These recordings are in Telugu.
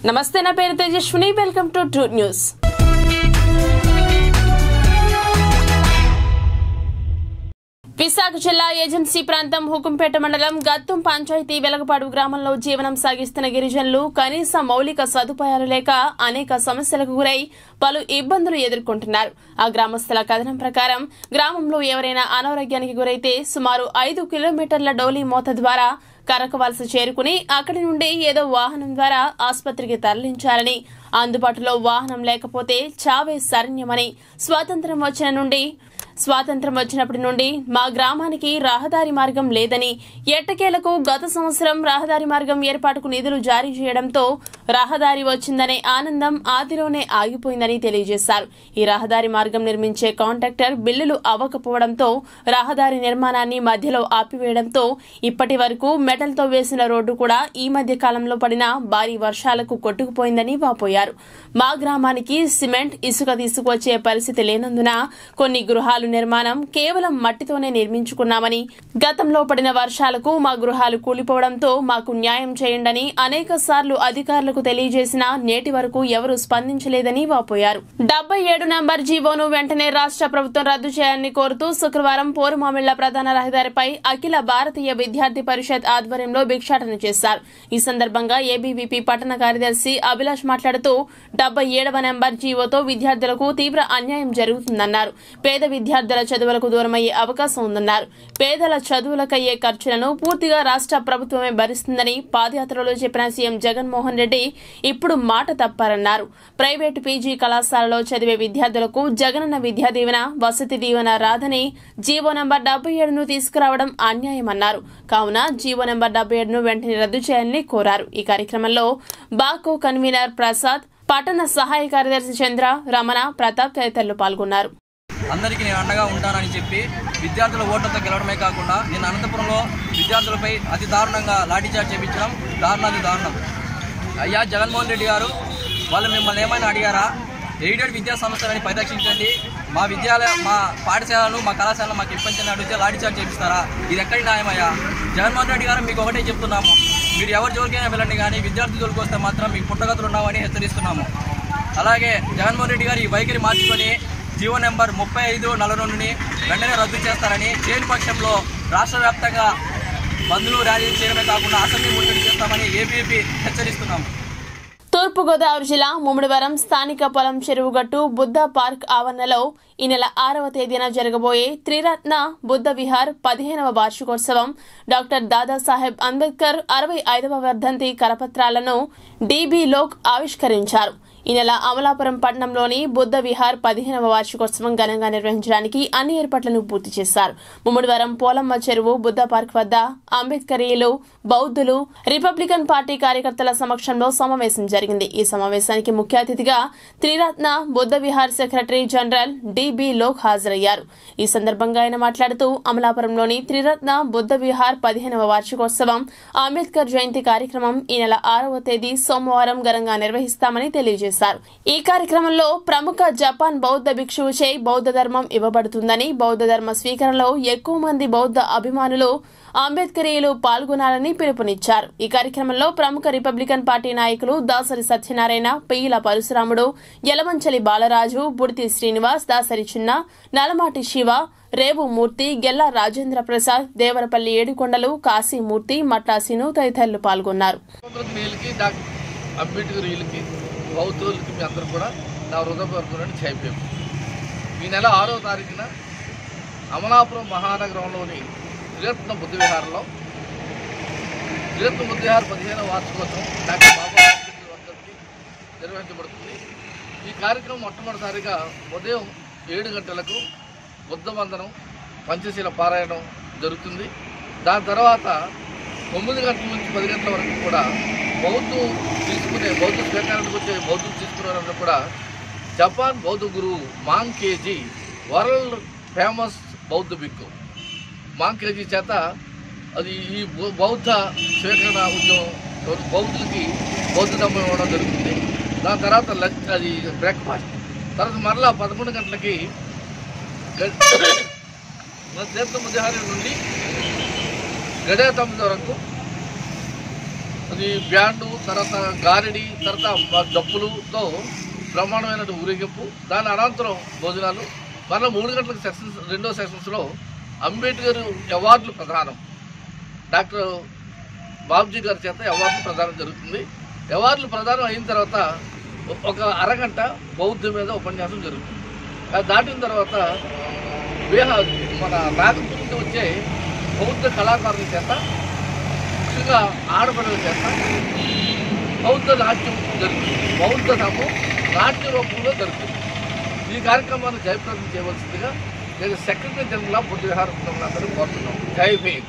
నమస్తే నా పేరు Tejaswini welcome to true news Visakha జిల్లా ఏజెన్సీ ప్రాంతం హుకుంపేట మండలం గత్తం పంచాయతీ వెలగపాడు గ్రామంలో జీవనం సాగిస్తున్న గిరిజనులు కనీస మౌలిక సదుపాయాలు లేక అనేక సమస్యలకు గురై పలు ఇబ్బందులు ఎదుర్కొంటున్నారు ఆ గ్రామస్తుల కథనం ప్రకారం గ్రామంలో ఎవరైనా అనారోగ్యానికి గురైతే సుమారు ఐదు కిలోమీటర్ల డోలీ మోత ద్వారా కరకవలస చేరుకుని అక్కడి నుండి ఏదో వాహనం ద్వారా ఆసుపత్రికి తరలించాలని అందుబాటులో వాహనం లేకపోతే చావే శరణ్యమని స్వాతంత్ర్యం వచ్చిన నుండి స్వాతంత్ర్యం వచ్చినప్పటి నుండి మా గ్రామానికి రహదారి మార్గం లేదని ఎట్టకేలకు గత సంవత్సరం రహదారి మార్గం ఏర్పాటుకు నిధులు జారీ చేయడంతో రహదారి వచ్చిందనే ఆనందం ఆదిలోనే ఆగిపోయిందని తెలియజేశారు ఈ రహదారి మార్గం నిర్మించే కాంట్రాక్టర్ బిల్లులు అవ్వకపోవడంతో రహదారి నిర్మాణాన్ని మధ్యలో ఆపివేయడంతో ఇప్పటి వరకు మెటల్తో వేసిన రోడ్డు కూడా ఈ మధ్య కాలంలో పడిన భారీ వర్షాలకు కొట్టుకుపోయిందని వాపోయారు మా గ్రామానికి సిమెంట్ ఇసుక తీసుకువచ్చే పరిస్థితి లేనందున కొన్ని గృహాలు నిర్మాణం కేవలం మట్టితోనే నిర్మించుకున్నామని గతంలో పడిన వర్షాలకు మా గృహాలు కూలిపోవడంతో మాకు న్యాయం చేయండని అనేక సార్లు అధికారులకు తెలియజేసినా నేటి వరకు ఎవరూ స్పందించలేదని వాపోయారు డెబ్బై ఏడు నంబర్ జీవోను వెంటనే రాష్ట్ర ప్రభుత్వం రద్దు చేయాలని కోరుతూ శుక్రవారం పోరుమామిళ్ల ప్రధాన రహదారిపై అఖిల భారతీయ విద్యార్థి పరిషత్ ఆధ్వర్యంలో భిక్షాటన చేశారు ఈ సందర్భంగా ఏబీవీపీ పట్టణ కార్యదర్శి అభిలాష్ మాట్లాడుతూ డెబ్బై ఏడవ నెంబర్ జీవోతో విద్యార్థులకు తీవ్ర అన్యాయం జరుగుతుందన్నారు పేద విద్యార్థుల చదువులకు దూరమయ్యే అవకాశం ఉందన్నారు పేదల చదువులకయ్యే ఖర్చులను పూర్తిగా రాష్ట్ర ప్రభుత్వమే భరిస్తుందని పాదయాత్రలో చెప్పిన సీఎం జగన్మోహన్ రెడ్డి ఇప్పుడు మాట తప్పారన్నారు ప్రైవేటు పీజీ కళాశాలలో చదివే విద్యార్థులకు జగనన్న విద్యా దీవెన వసతి దీవెన రాదని జీవో నంబర్ డెబ్బై ఏడును తీసుకురావడం అన్యాయమన్నారు కావున జీవో నంబర్ డెబ్బై ఏడును వెంటనే రద్దు చేయాలని కోరారు ఈ కార్యక్రమంలో బాకో కన్వీనర్ ప్రసాద్ పట్టణ సహాయ కార్యదర్శి చంద్ర రమణ ప్రతాప్ తదితరులు పాల్గొన్నారు అందరికీ నేను అండగా ఉంటానని చెప్పి విద్యార్థుల ఓట్లతో గెలవడమే కాకుండా నేను అనంతపురంలో విద్యార్థులపై అతి దారుణంగా లాఠీచార్జ్ చేయించడం దారుణాది దారుణం అయ్యా జగన్మోహన్ రెడ్డి గారు వాళ్ళు మిమ్మల్ని ఏమైనా అడిగారా ఎయిడెడ్ విద్యా సంస్థలని పరిరక్షించండి మా విద్యాలయ మా పాఠశాలలు మా కళాశాలను మాకు ఇప్పించని అడిగితే లాఠీచార్జ్ చేపిస్తారా ఇది ఎక్కడి న్యాయమయ్యా జగన్మోహన్ రెడ్డి గారు మీకు ఒకటే చెప్తున్నాము మీరు ఎవరి జోలికైనా వెళ్ళండి కానీ విద్యార్థి జోలికి వస్తే మాత్రం మీకు పుట్టగతులు ఉన్నామని హెచ్చరిస్తున్నాము అలాగే జగన్మోహన్ రెడ్డి గారు ఈ వైఖరి మార్చుకొని జీవో నెంబర్ ముప్పై ఐదు నలభై రెండుని వెంటనే రద్దు చేస్తారని చేయని పక్షంలో రాష్ట్ర వ్యాప్తంగా బంధువులు ర్యాలీలు చేయడమే కాకుండా అసెంబ్లీ ముట్టడి చేస్తామని ఏబీపీ హెచ్చరిస్తున్నాము తూర్పుగోదావరి జిల్లా ముమ్మడివరం స్థానిక పొలం చెరువుగట్టు బుద్ధ పార్క్ ఆవరణలో ఈ నెల ఆరవ తేదీన జరగబోయే త్రిరత్న బుద్ధ విహార్ పదిహేనవ వార్షికోత్సవం డాక్టర్ దాదాసాహెబ్ అంబేద్కర్ అరవై ఐదవ వర్ధంతి కరపత్రాలను డీబీ లోక్ ఆవిష్కరించారు ఈ నెల అమలాపురం పట్టణంలోని బుద్ధ విహార్ పదిహేనవ వార్షికోత్సవం ఘనంగా నిర్వహించడానికి అన్ని ఏర్పాట్లను పూర్తి చేశారు ముమ్మడివరం పోలమ్మ చెరువు బుద్ధ పార్క్ వద్ద అంబేద్కరీయులు బౌద్ధులు రిపబ్లికన్ పార్టీ కార్యకర్తల సమక్షంలో సమావేశం జరిగింది ఈ సమావేశానికి ముఖ్య అతిథిగా Triratna Buddha Vihar secretary general DB Lok హాజరయ్యారు ఈ సందర్భంగా ఆయన మాట్లాడుతూ అమలాపురంలోని త్రిరత్న బుద్ధ విహార్ పదిహేనవ వార్షికోత్సవం అంబేద్కర్ జయంతి కార్యక్రమం ఈ నెల ఆరవ తేదీ సోమవారం ఘనంగా నిర్వహిస్తామని తెలియజేశారు ఈ కార్యక్రమంలో ప్రముఖ జపాన్ బౌద్ధ భిక్షువుచే బౌద్ధ ధర్మం ఇవ్వబడుతుందని బౌద్ధ ధర్మ స్వీకరణలో ఎక్కువ మంది బౌద్ధ అభిమానులు అంబేద్కరీయులు పాల్గొనాలని పిలుపునిచ్చారు ఈ కార్యక్రమంలో ప్రముఖ రిపబ్లికన్ పార్టీ నాయకులు దాసరి సత్యనారాయణ పెయ్యిల పరశురాముడు యలమంచలి బాలరాజు బుడితి శ్రీనివాస్ దాసరి చిన్న నలమాటి శివ రేవు మూర్తి గెల్ల రాజేంద్ర ప్రసాద్ దేవరపల్లి ఏడుకొండలు కాశీమూర్తి మట్లాసిను తదితరులు పాల్గొన్నారు స్వతంత్ర వీళ్ళకి డాక్టర్ అంబేద్కర్ వీళ్ళకి బౌద్ధులకి మీ అందరూ కూడా నా హృదయపూర్వక నుండి చేపేము ఈ నెల ఆరో తారీఖున అమలాపురం మహానగరంలోని త్రిరత్న బుద్ధ విహారంలో త్రిరత్న బుద్ధ విహార్ పదిహేనవ వార్షికోత్సవం డాక్టర్ బాబా అంబేద్కర్ వర్ధంతి నిర్వహించబడుతుంది ఈ కార్యక్రమం మొట్టమొదటిసారిగా ఉదయం ఏడు గంటలకు బుద్ధ వందనం పంచశీల పారాయణం జరుగుతుంది దాని తర్వాత తొమ్మిది గంటల నుంచి పది గంటల వరకు కూడా బౌద్ధం తీసుకునే బౌద్ధ స్వీకారానికి వచ్చే బౌద్ధం తీసుకునే వాళ్ళందరూ కూడా జపాన్ బౌద్ధ గురువు మాంగ్ కేజీ వరల్డ్ ఫేమస్ బౌద్ధ బిక్కు మాంగ్ కేజీ చేత అది ఈ బౌ- బౌద్ధ స్వీకరణ ఉద్యమం బౌద్ధులకి బౌద్ధ ధర్మం ఇవ్వడం జరుగుతుంది దాని తర్వాత లంచ్ అది బ్రేక్ఫాస్ట్ తర్వాత మరలా పదకొండు గంటలకి తీర్థ ముజహారి నుండి గడియ తొమ్మిది వరకు అది బ్యాండు తర్వాత గారడి తర్వాత మ- డప్పులతో బ్రహ్మాండమైన ఊరేగింపు దాని అనంతరం భోజనాలు మరలా మూడు గంటలకు సెషన్స్ రెండో సెషన్స్లో అంబేద్కర్ అవార్డులు ప్రదానం డాక్టర్ బాబుజీ గారి చేత అవార్డులు ప్రదానం జరుగుతుంది అవార్డులు ప్రదానం అయిన తర్వాత ఒక అరగంట బౌద్ధ మీద ఉపన్యాసం జరుగుతుంది అది దాటిన తర్వాత వేహ మన నాగపూర్ నుండి వచ్చే బౌద్ధ కళాకారుల చేత ముఖ్యంగా ఆడపిల్లల చేత బౌద్ధ నాట్యం జరుగుతుంది బౌద్ధ నామం నాట్య రూపంలో జరుగుతుంది ఈ కార్యక్రమాన్ని జయప్రదం చేయవలసిందిగా నేను సెక్రటరీ జనరల్ ఆఫ్ బుద్ధ విహార అందరూ కోరుతున్నాం జై భీమ్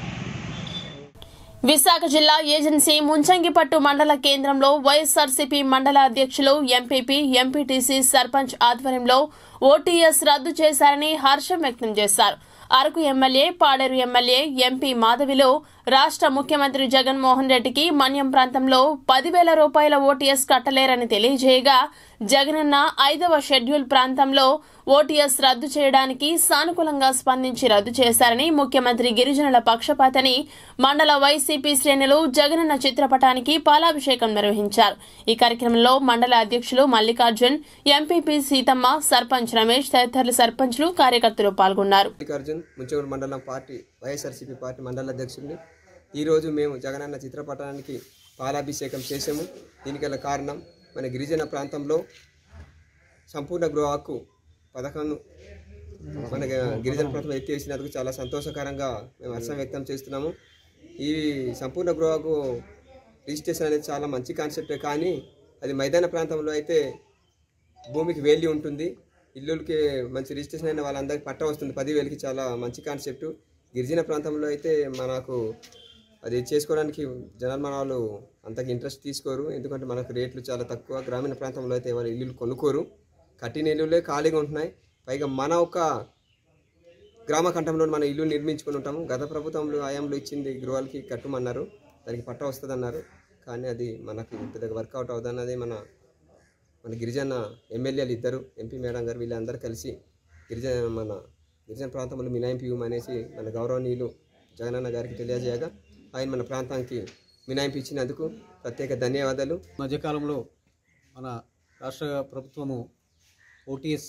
విశాఖ జిల్లా ఏజెన్సీ ముంచంగిపట్టు మండల కేంద్రంలో వైఎస్ఆర్సీపీ మండల అధ్యక్షులు ఎంపీపీ ఎంపీటీసీ సర్పంచ్ ఆధ్వర్యంలో ఓటీఎస్ రద్దు చేశారని హర్షం వ్యక్తం చేశారు Araku MLA Paderu MLA MP మాధవిలో రాష్ట్ర ముఖ్యమంత్రి జగన్మోహన్ రెడ్డికి మన్యం ప్రాంతంలో పదివేల రూపాయల ఓటీఎస్ కట్టలేరని తెలియజేయగా జగనన్న ఐదవ షెడ్యూల్ ప్రాంతంలో ఓటీఎస్ రద్దు చేయడానికి సానుకూలంగా స్పందించి రద్దు చేశారని ముఖ్యమంత్రి గిరిజనుల పక్షపాతని మండల వైసీపీ శ్రేణులు జగనన్న చిత్రపటానికి పాలాభిషేకం నిర్వహించారు ఈ కార్యక్రమంలో మండల అధ్యక్షులు మల్లికార్జున్ ఎంపీపీ సీతమ్మ సర్పంచ్ రమేష్ తదితరులు సర్పంచ్లు కార్యకర్తలు పాల్గొన్నారు మల్లికార్జున్ ముంచగూడు మండలం పార్టీ వైఎస్ఆర్సీపీ పార్టీ మండల అధ్యక్షుడిని ఈరోజు మేము జగనన్న చిత్రపటానికి పాలాభిషేకం చేసాము దీనికి గల కారణం మన గిరిజన ప్రాంతంలో సంపూర్ణ గృహ హక్కు పథకం మన గిరిజన ప్రాంతం ఎత్తేసినందుకు చాలా సంతోషకరంగా మేము హర్షం వ్యక్తం చేస్తున్నాము ఈ సంపూర్ణ గృహ హక్కు రిజిస్ట్రేషన్ అనేది చాలా మంచి కాన్సెప్టే కానీ అది మైదాన ప్రాంతంలో అయితే భూమికి వేలి ఉంటుంది ఇల్లులకి మంచి రిజిస్ట్రేషన్ అయిన వాళ్ళందరికీ పట్ట వస్తుంది పదివేలకి చాలా మంచి కాన్సెప్ట్ గిరిజన ప్రాంతంలో అయితే మనకు అది చేసుకోవడానికి జనాలు మన వాళ్ళు అంతగా ఇంట్రెస్ట్ తీసుకోరు ఎందుకంటే మనకు రేట్లు చాలా తక్కువ గ్రామీణ ప్రాంతంలో అయితే ఎవరు ఇల్లులు కొనుక్కోరు కట్టిన ఇల్లులే ఖాళీగా ఉంటున్నాయి పైగా మన ఒక గ్రామ కంఠంలో మన ఇల్లు నిర్మించుకొని ఉంటాము గత ప్రభుత్వంలో ఆయాంలో ఇచ్చింది గృహాలకి కట్టమన్నారు దానికి పట్ట వస్తుందన్నారు కానీ అది మనకు పెద్దగా వర్కౌట్ అవుతుందన్నది మన మన గిరిజన ఎమ్మెల్యేలు ఇద్దరు ఎంపీ మేడం గారు వీళ్ళందరూ కలిసి గిరిజన మన గిరిజన ప్రాంతంలో మినాయింపు ఇవ్వమనేసి మన గౌరవనీయులు జగనన్న గారికి తెలియజేయగా ఆయన మన ప్రాంతానికి మినాయింపు ఇచ్చినందుకు ప్రత్యేక ధన్యవాదాలు మధ్యకాలంలో మన రాష్ట్ర ప్రభుత్వము ఓటీఎస్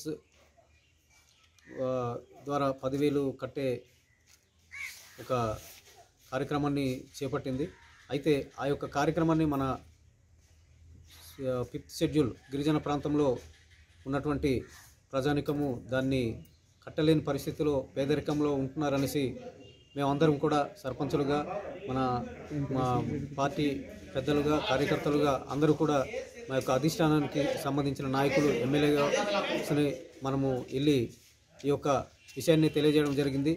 ఆ, ద్వారా పదివేలు కట్టే ఒక కార్యక్రమాన్ని చేపట్టింది అయితే ఆ యొక్క కార్యక్రమాన్ని మన ఆ, ఫిఫ్త్ షెడ్యూల్ గిరిజన ప్రాంతంలో ఉన్నటువంటి ప్రజానికము దాన్ని కట్టలేని పరిస్థితిలో పేదరికంలో ఉంటున్నారనేసి మేమందరం కూడా సర్పంచులుగా మన మా పార్టీ పెద్దలుగా కార్యకర్తలుగా అందరూ కూడా మా యొక్క అధిష్టానానికి సంబంధించిన నాయకులు ఎమ్మెల్యేగా మనము వెళ్ళి ఈ యొక్క విషయాన్ని తెలియజేయడం జరిగింది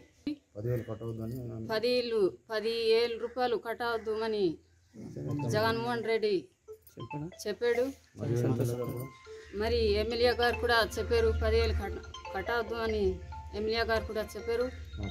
పది ఇల్లు పది ఏళ్ళు రూపాయలు కట్టవద్దు అని జగన్మోహన్ రెడ్డి చెప్పాడు మరి ఎమ్మెల్యే గారు కూడా చెప్పారు పదివేలు కట్ట కట్టవద్దు అని ఎమ్మెల్యే గారు కూడా చెప్పారు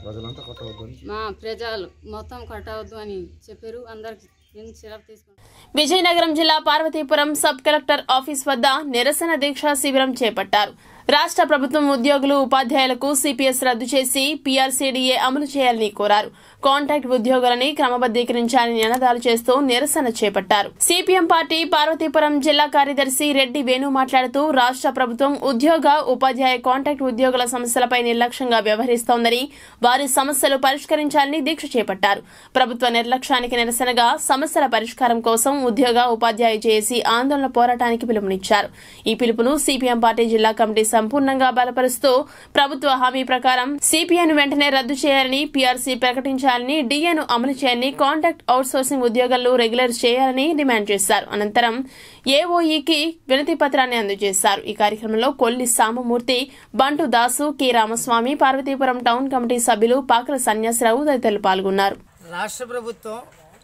మా ప్రజలు మొత్తం కట్టవద్దు అని చెప్పారు అందరికి నేను సెలవు తీసుకున్నాను విజయనగరం జిల్లా పార్వతీపురం సబ్ కలెక్టర్ ఆఫీస్ వద్ద నిరసన దీక్షా శిబిరం చేపట్టారు రాష్ట్ర ప్రభుత్వం ఉద్యోగులు ఉపాధ్యాయులకు సిపిఎస్ రద్దు చేసి పీఆర్సీడీఏ అమలు చేయాలని కోరారు కాంట్రాక్ట్ ఉద్యోగులని క్రమబద్దీకరించాలని నినాదాలు చేస్తూ నిరసన చేపట్టారు సిపిఎం పార్టీ పార్వతీపురం జిల్లా కార్యదర్శి రెడ్డి వేణు మాట్లాడుతూ రాష్ట్ర ప్రభుత్వం ఉద్యోగ ఉపాధ్యాయ కాంట్రాక్ట్ ఉద్యోగుల సమస్యలపై నిర్లక్ష్యంగా వ్యవహరిస్తోందని వారి సమస్యలు పరిష్కరించాలని దీక్ష చేపట్టారు ప్రభుత్వ నిర్లక్ష్యానికి నిరసనగా సమస్యల పరిష్కారం కోసం ఉద్యోగ ఉపాధ్యాయ జేఏసీ ఆందోళన పోరాటానికి పిలుపునిచ్చారు ఈ పిలుపును సిపిఎం పార్టీ జిల్లా కమిటీ సంపూర్ణంగా బలపరుస్తూ ప్రభుత్వ హామీ ప్రకారం సిపిఐను వెంటనే రద్దు చేయాలని పీఆర్సీ ప్రకటించాలని డిఏను అమలు చేయాలని కాంట్రాక్ట్ అవుట్సోర్సింగ్ ఉద్యోగాలను రెగ్యులర్ చేయాలని డిమాండ్ చేశారు అనంతరం ఏఓఈకి వినతి పత్రాన్ని అందజేశారు ఈ కార్యక్రమంలో Kolli Samamurthy Bantu Dasu K Ramaswamy Parvathipuram town committee సభ్యులు పాకల సన్యాసరావు తదితరులు పాల్గొన్నారు రాష్ట్ర ప్రభుత్వం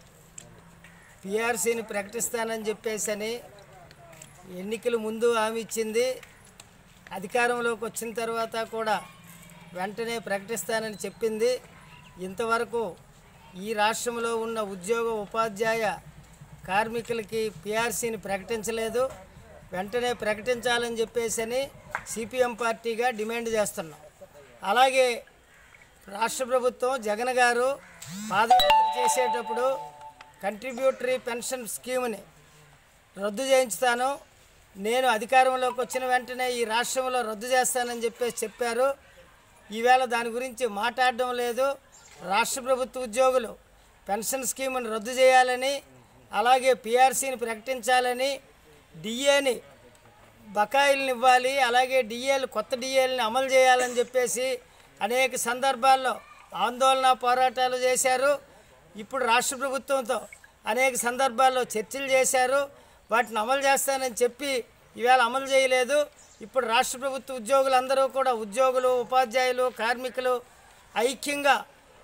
పిఆర్సీని ప్రకటిస్తానని చెప్పేసని ఎన్నికల ముందు హామీ ఇచ్చింది అధికారంలోకి వచ్చిన తర్వాత కూడా వెంటనే ప్రకటిస్తానని చెప్పింది ఇంతవరకు ఈ రాష్ట్రంలో ఉన్న ఉద్యోగ ఉపాధ్యాయ కార్మికులకి పిఆర్సీని ప్రకటించలేదు వెంటనే ప్రకటించాలని చెప్పేసని సిపిఎం పార్టీగా డిమాండ్ చేస్తున్నాం అలాగే రాష్ట్ర ప్రభుత్వం జగన్ గారు పాదయాత్ర చేసేటప్పుడు కంట్రిబ్యూటరీ పెన్షన్ స్కీమ్ని రద్దు చేయించుతాను నేను అధికారంలోకి వచ్చిన వెంటనే ఈ రాష్ట్రంలో రద్దు చేస్తానని చెప్పేసి చెప్పారు ఈవేళ దాని గురించి మాట్లాడడం లేదు రాష్ట్ర ప్రభుత్వ ఉద్యోగులు పెన్షన్ స్కీమ్ని రద్దు చేయాలని అలాగే పిఆర్సీని ప్రకటించాలని డిఏని బకాయిలను ఇవ్వాలి అలాగే డిఏలు కొత్త డిఏలని అమలు చేయాలని చెప్పేసి అనేక సందర్భాల్లో ఆందోళన పోరాటాలు చేశారు ఇప్పుడు రాష్ట్ర ప్రభుత్వంతో అనేక సందర్భాల్లో చర్చలు చేశారు వాటిని అమలు చేస్తానని చెప్పి ఈవేళ అమలు చేయలేదు ఇప్పుడు రాష్ట్ర ప్రభుత్వ ఉద్యోగులందరూ కూడా ఉద్యోగులు ఉపాధ్యాయులు కార్మికులు ఐక్యంగా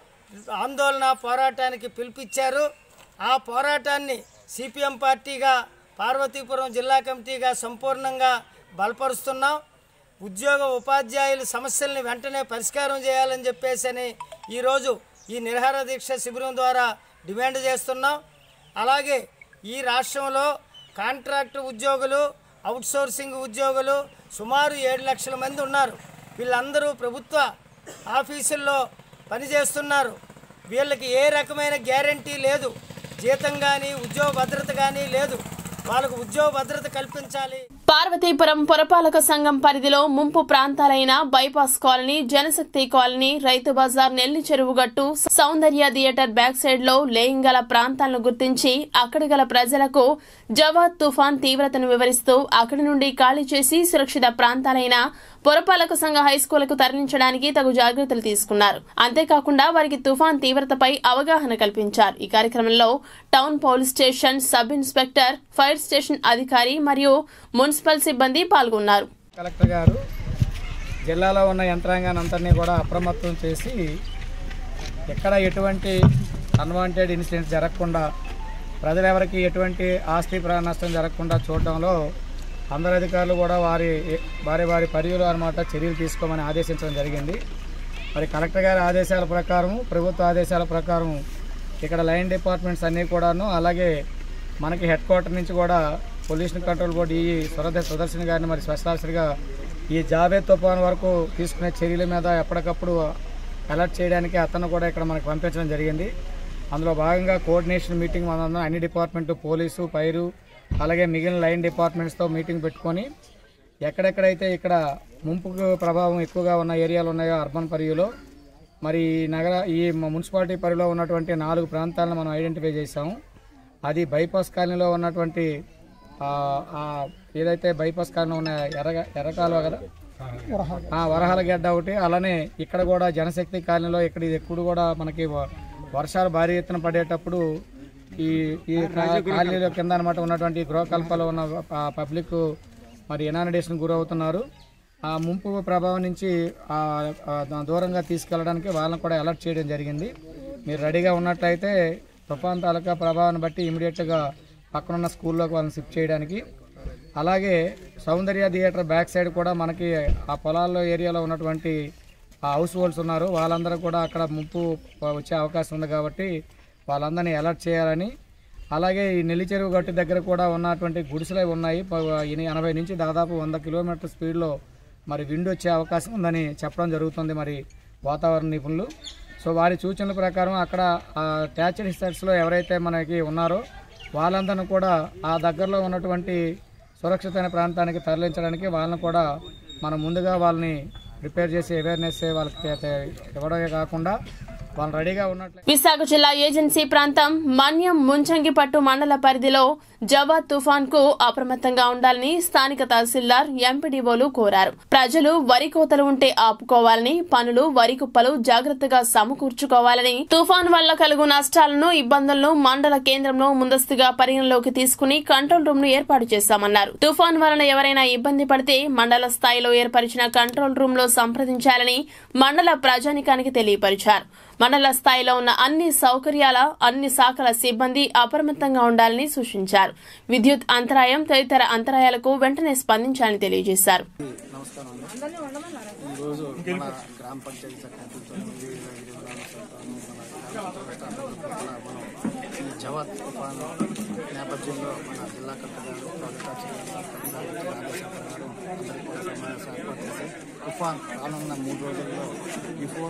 ఆందోళన పోరాటానికి పిలిపించారు ఆ పోరాటాన్ని సిపిఎం పార్టీగా పార్వతీపురం జిల్లా కమిటీగా సంపూర్ణంగా బలపరుస్తున్నాం ఉద్యోగ ఉపాధ్యాయుల సమస్యల్ని వెంటనే పరిష్కారం చేయాలని చెప్పేసి ఈరోజు ఈ నిరహార దీక్ష శిబిరం ద్వారా డిమాండ్ చేస్తున్నాం అలాగే ఈ రాష్ట్రంలో కాంట్రాక్టు ఉద్యోగులు అవుట్సోర్సింగ్ ఉద్యోగులు సుమారు ఏడు లక్షల మంది ఉన్నారు వీళ్ళందరూ ప్రభుత్వ ఆఫీసుల్లో పనిచేస్తున్నారు వీళ్ళకి ఏ రకమైన గ్యారంటీ లేదు జీతం కానీ ఉద్యోగ భద్రత కానీ లేదు వాళ్ళకు ఉద్యోగ భద్రత కల్పించాలి పార్వతీపురం పురపాలక సంఘం పరిధిలో ముంపు ప్రాంతాలైన బైపాస్ కాలనీ జనశక్తి కాలనీ రైతు బజార్ నెల్లి చెరువు గట్టు సౌందర్య థియేటర్ బ్యాక్ సైడ్ లో లేయింగ్ గల ప్రాంతాలను గుర్తించి అక్కడి గల ప్రజలకు జవాద్ తుఫాన్ తీవ్రతను వివరిస్తూ అక్కడి నుండి ఖాళీ చేసి సురక్షిత ప్రాంతాలైన పురపాలక సంఘ హైస్కూల్కు తరలించడానికి తగు జాగ్రత్తలు తీసుకున్నారు అంతేకాకుండా వారికి తుఫాన్ తీవ్రతపై అవగాహన కల్పించారు ఈ కార్యక్రమంలో town police station sub inspector fire station అధికారి మరియు మున్సిపల్ సిబ్బంది పాల్గొన్నారు కలెక్టర్ గారు జిల్లాలో ఉన్న యంత్రాంగాన్ని అంతటినీ కూడా అప్రమత్తం చేసి ఎక్కడ ఎటువంటి అన్వాంటెడ్ ఇన్సిడెంట్స్ జరగకుండా ప్రజలెవరికి ఎటువంటి ఆస్తి ప్రాణ నష్టం జరగకుండా చూడడంలో అందరు అధికారులు కూడా వారి వారి వారి పరిధిలో అనమాట చర్యలు తీసుకోమని ఆదేశించడం జరిగింది మరి కలెక్టర్ గారి ఆదేశాల ప్రకారం ప్రభుత్వ ఆదేశాల ప్రకారం ఇక్కడ లైన్ డిపార్ట్మెంట్స్ అన్నీ కూడాను అలాగే మనకి హెడ్ క్వార్టర్ నుంచి కూడా పొల్యూషన్ కంట్రోల్ బోర్డు ఈ సురద సుదర్శన్ గారిని మరి స్పెషల్ ఆఫీసర్గా ఈ జాబే తుఫాన్ వరకు తీసుకునే చర్యల మీద ఎప్పటికప్పుడు అలర్ట్ చేయడానికి అతను కూడా ఇక్కడ మనకు పంపించడం జరిగింది అందులో భాగంగా కోఆర్డినేషన్ మీటింగ్ మనందరం అన్ని డిపార్ట్మెంట్ పోలీసు పైరు అలాగే మిగిలిన లైన్ డిపార్ట్మెంట్స్తో మీటింగ్ పెట్టుకొని ఎక్కడెక్కడైతే ఇక్కడ ముంపుకు ప్రభావం ఎక్కువగా ఉన్న ఏరియాలు ఉన్నాయో అర్బన్ పరిధిలో మరి ఈ నగర ఈ మున్సిపాలిటీ పరిధిలో ఉన్నటువంటి నాలుగు ప్రాంతాలను మనం ఐడెంటిఫై చేసాము అది బైపాస్ కాలనీలో ఉన్నటువంటి ఆ, ఆ, ఏదైతే బైపాస్ కాలనీ ఉన్న ఎర్ర ఎర్రకాలువ కదా ఆ, వరహాల గడ్డ ఒకటి అలానే ఇక్కడ కూడా జనశక్తి కాలనీలో ఇక్కడ ఇది ఎప్పుడు కూడా మనకి వ- వర్షాలు భారీ ఎత్తున పడేటప్పుడు ఈ ఈ కా- కాలనీలో కింద అనమాట ఉన్నటువంటి గృహకల్పలో ఉన్న ఆ పబ్లిక్ మరి ఎనానిడేషన్ గురవుతున్నారు ఆ ముంపు ప్రభావం నుంచి ఆ, ఆ, దా- దూరంగా తీసుకెళ్ళడానికి వాళ్ళని కూడా అలర్ట్ చేయడం జరిగింది మీరు రెడీగా ఉన్నట్లయితే తుఫాన్ తాలూకా ప్రభావాన్ని బట్టి ఇమీడియట్గా పక్కనున్న స్కూల్లోకి వాళ్ళని షిఫ్ట్ చేయడానికి అలాగే సౌందర్య థియేటర్ బ్యాక్ సైడ్ కూడా మనకి ఆ పొలాల్లో ఏరియాలో ఉన్నటువంటి ఆ హౌస్ హోల్డ్స్ ఉన్నారు వాళ్ళందరూ కూడా అక్కడ ముప్పు వచ్చే అవకాశం ఉంది కాబట్టి వాళ్ళందరినీ అలర్ట్ చేయాలని అలాగే ఈ నెల్లి చెరువు గట్టు దగ్గర కూడా ఉన్నటువంటి గుడిసెలు అవి ఉన్నాయి ప- ఎని- ఎనభై నుంచి దాదాపు వంద కిలోమీటర్ స్పీడ్లో మరి విండ్ వచ్చే అవకాశం ఉందని చెప్పడం జరుగుతుంది మరి వాతావరణ నిపుణులు సో వారి సూచనల ప్రకారం అక్కడ ట్యాచెడ్ సెట్స్లో ఎవరైతే మనకి ఉన్నారో వాళ్ళందరిని కూడా ఆ దగ్గరలో ఉన్నటువంటి సురక్షితమైన ప్రాంతానికి తరలించడానికి వాళ్ళని కూడా మనం ముందుగా వాళ్ళని ప్రిపేర్ చేసి అవేర్నెస్ వాళ్ళకి తే- తే- ఇవ్వడమే కాకుండా వాళ్ళు రెడీగా ఉన్నట్లయితే విశాఖ జిల్లా ఏజెన్సీ ప్రాంతం మన్యం ముంచంగిపట్టు మండల పరిధిలో జవాద్ తుఫాన్ కు అప్రమత్తంగా ఉండాలని స్థానిక తహసీల్దార్ ఎంపీడీఓలు కోరారు ప్రజలు వరి కోతలు ఉంటే ఆపుకోవాలని పనులు వరి కుప్పలు జాగ్రత్తగా సమకూర్చుకోవాలని తుఫాన్ వల్ల కలుగు నష్టాలను ఇబ్బందులను మండల కేంద్రంలో ముందస్తుగా పరిగణలోకి తీసుకుని కంట్రోల్ రూమ్ ను ఏర్పాటు చేశామన్నారు తుఫాన్ వలన ఎవరైనా ఇబ్బంది పడితే మండల స్థాయిలో ఏర్పరిచిన కంట్రోల్ రూమ్ లో సంప్రదించాలని మండల ప్రజానికానికి తెలియపరిచారు మండల స్థాయిలో ఉన్న అన్ని సౌకర్యాల అన్ని శాఖల సిబ్బంది అప్రమత్తంగా ఉండాలని సూచించారు విద్యుత్ అంతరాయం తదితర అంతరాయాలకు వెంటనే స్పందించాలని తెలియజేశారు నమస్కారం అండి ఈరోజు మన గ్రామ పంచాయతీ సెక్రటరీతో వివిధ విధాన చట్టాలు మన గ్రామ చట్టాలు పట్ల మనం ఈ జవాద్ తుఫాను నేపథ్యంలో మన జిల్లా కలెక్టర్ గారు ప్రాజెక్ట్ ఆఫీసర్ గారు ఆదేశాల ప్రకారం అందరికీ కూడా సమావేశం ఏర్పాటు చేసి తుఫాన్ రానున్న మూడు రోజుల్లో బిఫోర్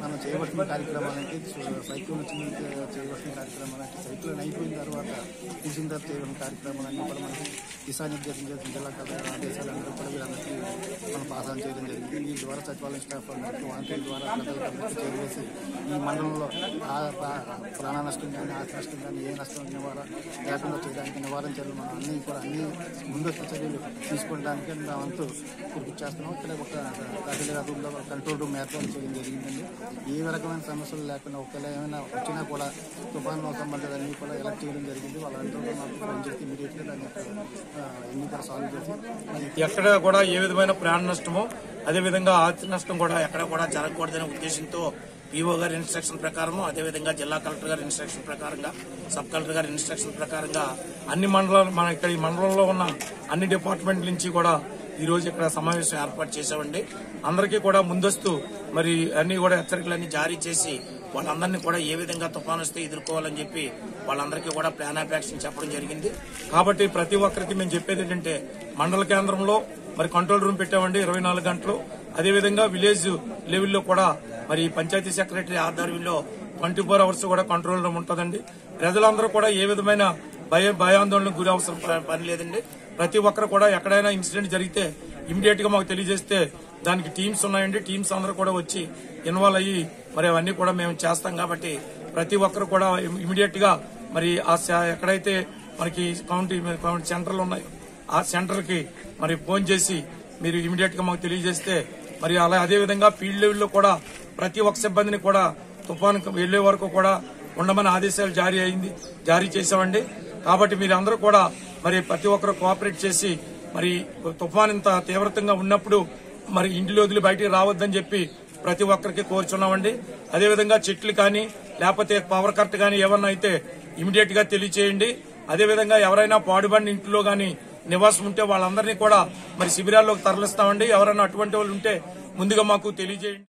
మనం చేయవలసిన కార్యక్రమాలంటే సైకిల్ వచ్చిన చేయవలసిన కార్యక్రమాలంటే సైకిల్ అయిపోయిన తర్వాత తీసిన తర్వాత చేయవలసిన కార్యక్రమాలన్నీ కూడా మనకి దిశానిర్దేశం చేసిన జిల్లా కలెక్టర్ ఆదేశాలందరూ కూడా వీరందరికీ మనం పాస్ ఆన్ చేయడం జరిగింది ఈ ద్వారా సచివాలయం స్టాఫ్ అందరికీ వాలంటీర్ ద్వారా ప్రజలందరికీ చేరవేసి ఈ మండలంలో ఆ ప్రా- ప్రాణ నష్టం కానీ ఆస్తి నష్టం కానీ ఏ నష్టం నివారణ లేకుండా చేయడానికి నివారణ చర్యలు మనం అన్ని కూడా అన్ని ముందస్తు చర్యలు తీసుకోవడానికి నా వంతు కృషి చేస్తున్నాం ఇక్కడ ఒక తహసీల్దార్ రూమ్లో ఒక కంట్రోల్ రూమ్ ఏర్పాటు చేయడం జరిగిందండి ఏ రకమైన సమస్యలు లేకుండా ఒకవేళ ఏమైనా వచ్చినా కూడా తుఫాను సంబంధిత అన్ని కూడా ఎలక్ట్ చేయడం జరిగింది వాళ్ళందరూ కూడా మాకు ఫోన్ చేసి ఇమీడియట్గా దాన్ని ఆ, అన్ని కూడా సాల్వ్ చేసి మరి ఎక్కడ కూడా ఏ విధమైన ప్రాణ నష్టమో అదేవిధంగా ఆస్తి నష్టం కూడా ఎక్కడ కూడా జరగకూడదనే ఉద్దేశంతో పీఓ గారి ఇన్స్ట్రక్షన్ ప్రకారం అదేవిధంగా జిల్లా కలెక్టర్ గారి ఇన్స్ట్రక్షన్ ప్రకారంగా సబ్ కలెక్టర్ గారి ఇన్స్ట్రక్షన్ ప్రకారంగా అన్ని మండలాలు మన ఇక్కడ ఈ మండలంలో ఉన్న అన్ని డిపార్ట్మెంట్ల నుంచి కూడా ఈ రోజు ఇక్కడ సమావేశం ఏర్పాటు చేశామండి అందరికీ కూడా ముందస్తు మరి అన్ని కూడా హెచ్చరికలన్నీ జారీ చేసి వాళ్ళందరినీ కూడా ఏ విధంగా తుఫాను వస్తే ఎదుర్కోవాలని చెప్పి వాళ్ళందరికీ కూడా ప్లాన్ ఆఫ్ యాక్షన్ చెప్పడం జరిగింది కాబట్టి ప్రతి ఒక్కరికి మేము చెప్పేది ఏంటంటే మండల కేంద్రంలో మరి కంట్రోల్ రూమ్ పెట్టామండి ఇరవై నాలుగు గంటలు అదేవిధంగా విలేజ్ లెవెల్లో కూడా మరి పంచాయతీ సెక్రటరీ ఆధ్వర్యంలో ట్వంటీ ఫోర్ అవర్స్ కూడా కంట్రోల్ రూమ్ ఉంటుందండి ప్రజలందరూ కూడా ఏ విధమైన భయ భయాందోళనకు గురి అవసరం ప- పని లేదండి ప్రతి ఒక్కరు కూడా ఎక్కడైనా ఇన్సిడెంట్ జరిగితే ఇమీడియట్ గా మాకు తెలియజేస్తే దానికి టీమ్స్ ఉన్నాయండి టీమ్స్ అందరూ కూడా వచ్చి ఇన్వాల్వ్ అయ్యి మరి అవన్నీ కూడా మేము చేస్తాం కాబట్టి ప్రతి ఒక్కరు కూడా ఇమీడియట్ గా మరి ఆ శ- ఎక్కడైతే మనకి కౌంటీ కౌంటీ సెంటర్లు ఉన్నాయో ఆ సెంటర్ కి మరి ఫోన్ చేసి మీరు ఇమీడియట్ గా మాకు తెలియజేస్తే మరి అలా అదే విధంగా ఫీల్డ్ లెవెల్లో కూడా ప్రతి ఒక్క సిబ్బందిని కూడా తుఫాను వెళ్లే వరకు కూడా ఉండమని ఆదేశాలు జారీ అయింది జారీ చేశామండి కాబట్టి మీరందరూ కూడా మరి ప్రతి ఒక్కరు కోఆపరేట్ చేసి మరి తుఫాన్ ఇంత తీవ్రతంగా ఉన్నప్పుడు మరి ఇంటిలో వదిలి బయటికి రావద్దని చెప్పి ప్రతి ఒక్కరికి కోరుచున్నామండి అదేవిధంగా చెట్లు కానీ లేకపోతే పవర్ కట్ కానీ ఏమన్నా అయితే ఇమీడియట్ గా తెలియచేయండి అదేవిధంగా ఎవరైనా పాడుబడిన ఇంట్లో గాని నివాసం ఉంటే వాళ్ళందరినీ కూడా మరి శిబిరాల్లోకి తరలిస్తామండి ఎవరైనా అటువంటి వాళ్ళు ఉంటే ముందుగా మాకు తెలియజేయండి